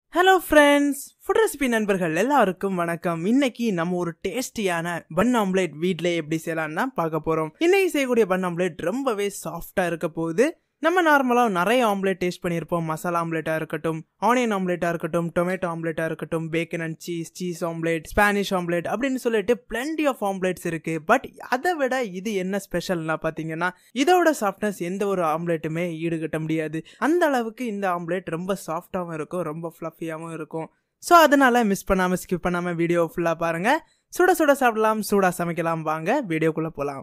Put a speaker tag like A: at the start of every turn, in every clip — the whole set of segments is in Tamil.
A: ஹலோ ஃப்ரெண்ட்ஸ் ஃபுட் ரெசிபி நண்பர்கள் எல்லாருக்கும் வணக்கம் இன்னைக்கு நம்ம ஒரு டேஸ்டியான பன் ஆம்லேட் வீட்டில் எப்படி செய்யலாம்னு தான் பார்க்க போகிறோம் இன்னைக்கு செய்யக்கூடிய பன் ஆம்லேட் ரொம்பவே சாஃப்டாக இருக்க போகுது நம்ம நார்மலாக நிறைய ஆம்லேட் டேஸ்ட் பண்ணியிருப்போம் மசாலா ஆம்லேட்டாக இருக்கட்டும் ஆனியன் ஆம்லேட்டாக இருக்கட்டும் டொமேட்டோ ஆம்லேட்டாக இருக்கட்டும் bacon and cheese cheese omelette Spanish omelette அப்படின்னு சொல்லிட்டு பிளெண்டி ஆஃப் ஆம்லேட்ஸ் இருக்குது பட் அதை விட இது என்ன ஸ்பெஷல்னா பார்த்தீங்கன்னா இதோட சாஃப்ட்னஸ் எந்த ஒரு ஆம்லேட்டுமே ஈடுகட்ட முடியாது அந்த அளவுக்கு இந்த ஆம்லேட் ரொம்ப சாஃப்டாகவும் இருக்கும் ரொம்ப ஃப்ளஃபியாகவும் இருக்கும் ஸோ அதனால் மிஸ் பண்ணாமல் ஸ்கிப் பண்ணாமல் வீடியோ ஃபுல்லாக பாருங்கள் சுட சுட சாப்பிடலாம் சூடாக சமைக்கலாம் வாங்க வீடியோக்குள்ளே போகலாம்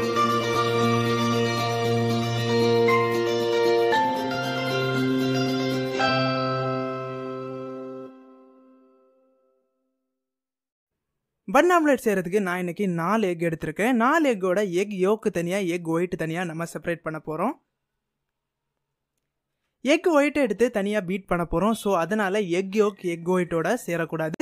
A: பன் ஆம்லேட் செய்கிறதுக்கு நான் இன்னைக்கு நாலு எக் எடுத்திருக்கேன் நாலு எக்கோட எக் யோக்கு தனியாக எக் ஒயிட் தனியாக நம்ம செப்பரேட் பண்ண போகிறோம் எக் ஒயிட் எடுத்து தனியாக பீட் பண்ண போகிறோம் ஸோ அதனால் எக் யோக் எக் ஒயிட்டோட சேரக்கூடாது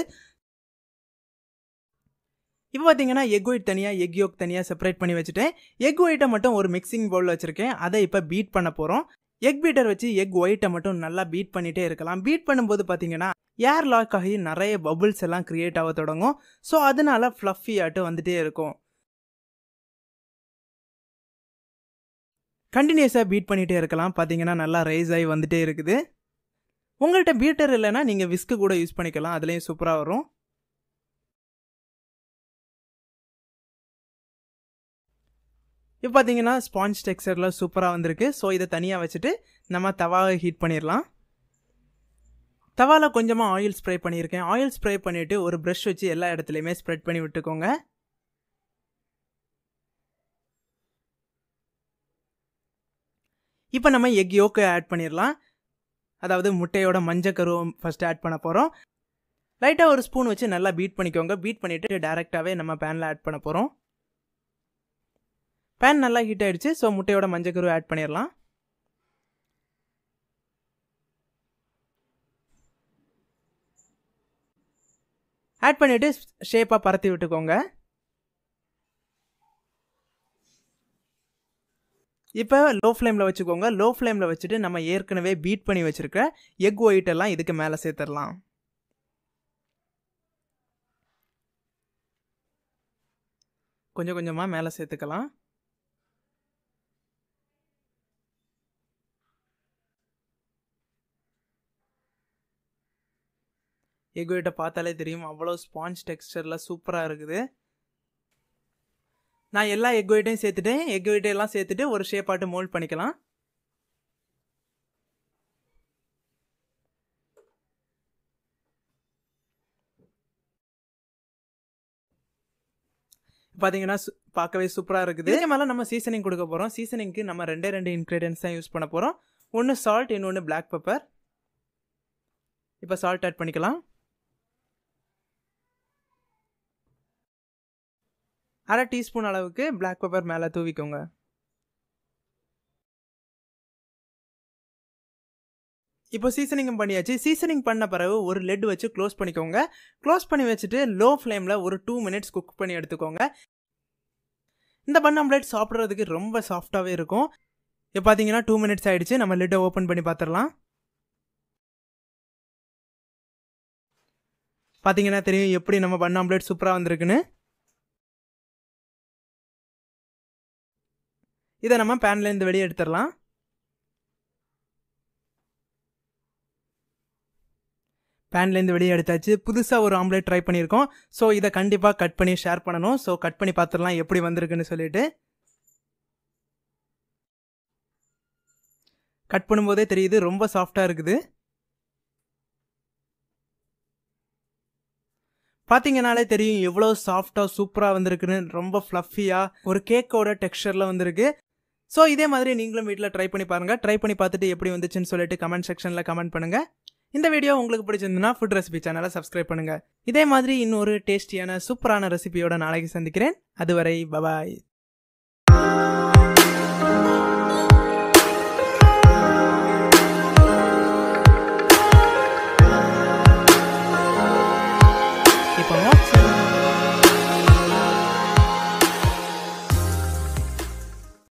A: இப்போ பார்த்தீங்கன்னா எக் ஒயிட் தனியாக எக் யோக் தனியாக செப்பரேட் பண்ணி வச்சுட்டேன் எக் ஒயிட்டை மட்டும் ஒரு மிக்சிங் பவுலில் வச்சுருக்கேன் அதை இப்போ பீட் பண்ண போகிறோம் எக் பீட்டர் வச்சு எக் ஒயிட்டை மட்டும் நல்லா பீட் பண்ணிகிட்டே இருக்கலாம் பீட் பண்ணும்போது பார்த்தீங்கன்னா ஏர் லாக் ஆகி நிறைய பபுள்ஸ் எல்லாம் க்ரியேட் ஆக தொடங்கும் ஸோ அதனால ஃப்ளஃபி ஆட்டு வந்துட்டே இருக்கும் கண்டினியூஸாக பீட் பண்ணிகிட்டே இருக்கலாம் பார்த்தீங்கன்னா நல்லா ரைஸ் ஆகி வந்துட்டே இருக்குது உங்கள்கிட்ட பீட்டர் இல்லைன்னா நீங்கள் விஸ்க்கு கூட யூஸ் பண்ணிக்கலாம் அதுலேயும் சூப்பராக வரும் இப்போ பார்த்தீங்கன்னா ஸ்பாஞ்ச் டெக்ஸ்டரில் சூப்பராக வந்திருக்கு ஸோ இதை தனியாக வச்சுட்டு நம்ம தவாவை ஹீட் பண்ணிடலாம் தவாவில் கொஞ்சமாக ஆயில் ஸ்ப்ரே பண்ணியிருக்கேன் ஆயில் ஸ்ப்ரே பண்ணிவிட்டு ஒரு ப்ரஷ் வச்சு எல்லா இடத்துலையுமே ஸ்ப்ரெட் பண்ணி விட்டுக்கோங்க இப்போ நம்ம எக் யோக்கு ஆட் பண்ணிடலாம் அதாவது முட்டையோட மஞ்சக்கரு ஃபஸ்ட்டு ஆட் பண்ண போகிறோம் லைட்டாக ஒரு ஸ்பூன் வச்சு நல்லா பீட் பண்ணிக்கோங்க பீட் பண்ணிவிட்டு டேரெக்டாகவே நம்ம பேனில் ஆட் பண்ண போகிறோம் பேன் நல்லா ஹீட் ஆகிடுச்சு ஸோ முட்டையோட மஞ்சக்கரு ஆட் பண்ணிடலாம் ஆட் பண்ணிவிட்டு ஷேப்பாக பரத்தி விட்டுக்கோங்க இப்போ லோ ஃப்ளேமில் வச்சுக்கோங்க லோ ஃப்ளேமில் வச்சுட்டு நம்ம ஏற்கனவே பீட் பண்ணி வச்சுருக்க எக் ஒயிட் எல்லாம் இதுக்கு மேலே சேர்த்துடலாம் கொஞ்சம் கொஞ்சமாக மேலே சேர்த்துக்கலாம் எக் ஒயிட்டை பார்த்தாலே தெரியும் அவ்வளோ ஸ்பாஞ்ச் டெக்ஸ்டரில் சூப்பராக இருக்குது நான் எல்லா எக் ஒயிட்டையும் சேர்த்துட்டேன் எக் ஒயிட்டையெல்லாம் சேர்த்துட்டு ஒரு ஷேப்பாட்டு மோல்ட் பண்ணிக்கலாம் பார்த்தீங்கன்னா பார்க்கவே சூப்பராக இருக்குது இதுக்கு மேலே நம்ம சீசனிங் கொடுக்க போகிறோம் சீசனிங்க்கு நம்ம ரெண்டே ரெண்டு இன்க்ரீடியன்ஸ் தான் யூஸ் பண்ண போகிறோம் ஒன்று சால்ட் இன்னொன்று பிளாக் பெப்பர் இப்போ சால்ட் ஆட் பண்ணிக்கலாம் அரை டீஸ்பூன் அளவுக்கு பிளாக் பெப்பர் மேலே தூவிக்கோங்க இப்போ சீசனிங் பண்ணியாச்சு சீசனிங் பண்ண பிறகு ஒரு லெட் வச்சு க்ளோஸ் பண்ணிக்கோங்க க்ளோஸ் பண்ணி வச்சுட்டு லோ ஃப்ளேமில் ஒரு டூ மினிட்ஸ் குக் பண்ணி எடுத்துக்கோங்க இந்த பன் ஆம்லேட் சாப்பிட்றதுக்கு ரொம்ப சாஃப்டாகவே இருக்கும் இப்போ பார்த்தீங்கன்னா டூ மினிட்ஸ் ஆகிடுச்சு நம்ம லெட்டை ஓப்பன் பண்ணி பார்த்துடலாம் பார்த்தீங்கன்னா தெரியும் எப்படி நம்ம பன் ஆம்லேட் சூப்பராக வந்திருக்குன்னு இதை நம்ம பேன்லேருந்து வெளியே எடுத்துடலாம் பேன்லேருந்து வெளியே எடுத்தாச்சு புதுசாக ஒரு ஆம்லேட் ட்ரை பண்ணியிருக்கோம் ஸோ இதை கண்டிப்பாக கட் பண்ணி ஷேர் பண்ணணும் ஸோ கட் பண்ணி பார்த்துடலாம் எப்படி வந்திருக்குன்னு சொல்லிட்டு கட் பண்ணும்போதே தெரியுது ரொம்ப சாஃப்டாக இருக்குது பார்த்தீங்கனாலே தெரியும் எவ்வளோ சாஃப்டாக சூப்பராக வந்திருக்குன்னு ரொம்ப ஃப்ளஃபியாக ஒரு கேக்கோட டெக்ஸ்டரில் வந்திருக்கு ஸோ இதே மாதிரி நீங்களும் வீட்டில் ட்ரை பண்ணி பாருங்கள் ட்ரை பண்ணி பார்த்துட்டு எப்படி வந்துச்சுன்னு சொல்லிட்டு கமெண்ட் செக்ஷனில் கமெண்ட் பண்ணுங்கள் இந்த வீடியோ உங்களுக்கு பிடிச்சிருந்துன்னா ஃபுட் ரெசிபி சேனலை சப்ஸ்கிரைப் பண்ணுங்கள் இதே மாதிரி இன்னொரு டேஸ்டியான சூப்பரான ரெசிபியோட நாளைக்கு சந்திக்கிறேன் அதுவரை பபாய்